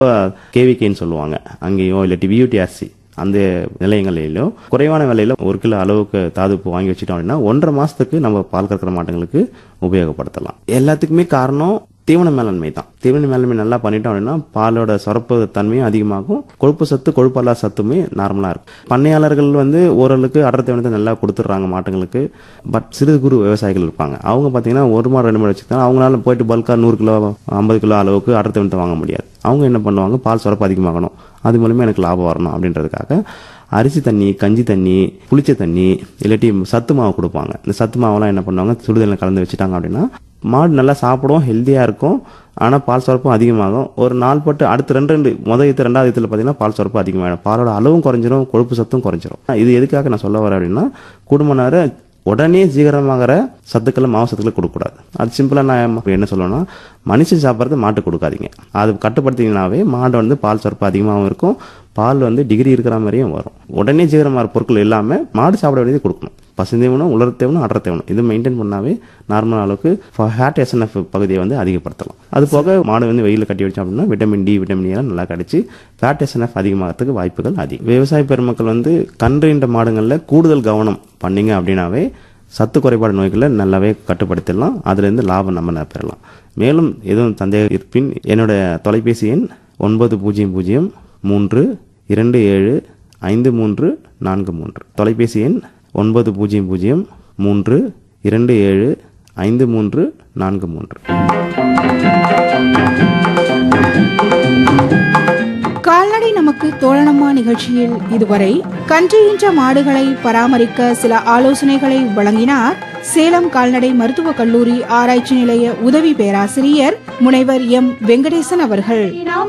கேவிகேன்னு சொல்லுவாங்க அங்கேயோ இல்லாட்டி வியூடிஆர்சி அந்த நிலையங்களிலோ குறைவான விலையில ஒரு கிலோ அளவுக்கு தாதுப்பு வாங்கி வச்சுட்டோம் அப்படின்னா ஒன்றரை மாசத்துக்கு நம்ம பால் கறக்கிற மாட்டுங்களுக்கு உபயோகப்படுத்தலாம் எல்லாத்துக்குமே காரணம் தீவன மேலாண்மை தான் தீவன மேலாண்மை நல்லா பண்ணிட்டோம் அப்படின்னா பாலோட சுரப்பு தன்மையும் அதிகமாகும் கொழுப்பு சத்து கொழுப்பல்லா சத்துமே நார்மலா இருக்கும் பண்ணையாளர்கள் வந்து ஓரளவுக்கு அடர் தீவனத்தை நல்லா கொடுத்துட்றாங்க மாட்டுங்களுக்கு பட் சிறு குறு விவசாயிகள் இருப்பாங்க அவங்க பார்த்தீங்கன்னா ஒரு மாடு ரெண்டு மாடு வச்சுருக்காங்க அவங்களால போயிட்டு பல்கா நூறு கிலோ ஐம்பது கிலோ அளவுக்கு அடர் தீவனத்தை வாங்க முடியாது அவங்க என்ன பண்ணுவாங்க பால் சுரப்பு அதிகமாகணும் அது மூலமா எனக்கு லாபம் வரணும் அப்படின்றதுக்காக அரிசி தண்ணி கஞ்சி தண்ணி புளிச்ச தண்ணி இல்லாட்டி சத்து மாவு கொடுப்பாங்க இந்த சத்து மாவெல்லாம் என்ன பண்ணுவாங்க சுடுதண்ணில் கலந்து வச்சுட்டாங்க அப்படின்னா மாடு நல்லா சாப்பிடும் ஹெல்த்தியாக இருக்கும் ஆனால் பால் சுரப்பும் அதிகமாகும் ஒரு நாள் பட்டு அடுத்த ரெண்டு ரெண்டு முதல் இது ரெண்டாவது இதில் பார்த்தீங்கன்னா பால் சுரப்பு அதிகமாகிடும் பாலோட அளவும் குறைஞ்சிரும் கொழுப்பு சத்தும் குறைஞ்சிரும் இது எதுக்காக நான் சொல்ல வரேன் அப்படின்னா குடும்ப நேரம் உடனே சீக்கிரமாகிற சத்துக்களை மாவு சத்துக்களை கொடுக்கக்கூடாது அது சிம்பிளாக நான் என்ன சொல்லணும்னா மனுஷன் சாப்பிட்றது மாட்டு கொடுக்காதீங்க அது கட்டுப்படுத்திங்கனாவே மாடு வந்து பால் சுரப்பு அதிகமாகவும் இருக்கும் பால் வந்து டிகிரி இருக்கிற மாதிரியும் வரும் உடனே சீக்கிரமாக பொருட்கள் இல்லாமல் மாடு சாப்பிட வேண்டியது கொடுக்கணும் பசுந்தேவனும் உலர்த்தேவனும் அடர்த்தேவனும் இது மெயின்டைன் பண்ணாவே நார்மல் அளவுக்கு ஹேட் எஸ்என்எஃப் பகுதியை வந்து அதிகப்படுத்தலாம் அது போக மாடு வந்து வெயிலில் கட்டி வச்சோம் அப்படின்னா விட்டமின் டி விட்டமின் எல்லாம் நல்லா கிடைச்சி ஃபேட் எஸ்என்எஃப் அதிகமாகிறதுக்கு வாய்ப்புகள் அதிகம் விவசாய பெருமக்கள் வந்து கன்றுன்ற மாடுகளில் கூடுதல் கவனம் பண்ணீங்க அப்படின்னாவே சத்து குறைபாடு நோய்களை நல்லாவே கட்டுப்படுத்திடலாம் அதுலேருந்து லாபம் நம்ம பெறலாம் மேலும் எதுவும் சந்தேகம் இருப்பின் என்னோட தொலைபேசி எண் ஒன்பது பூஜ்ஜியம் பூஜ்ஜியம் மூன்று இரண்டு ஏழு ஐந்து மூன்று நான்கு மூன்று தொலைபேசி எண் ஒன்பது பூஜ்ஜியம் பூஜ்ஜியம் மூன்று இரண்டு ஏழு ஐந்து மூன்று நான்கு மூன்று கால்நடை நமக்கு தோழனமா நிகழ்ச்சியில் இதுவரை கன்றுயின்ற மாடுகளை பராமரிக்க சில ஆலோசனைகளை வழங்கினார் சேலம் கால்நடை மருத்துவக் கல்லூரி ஆராய்ச்சி நிலைய உதவி பேராசிரியர் முனைவர் எம் வெங்கடேசன் அவர்கள் நாம்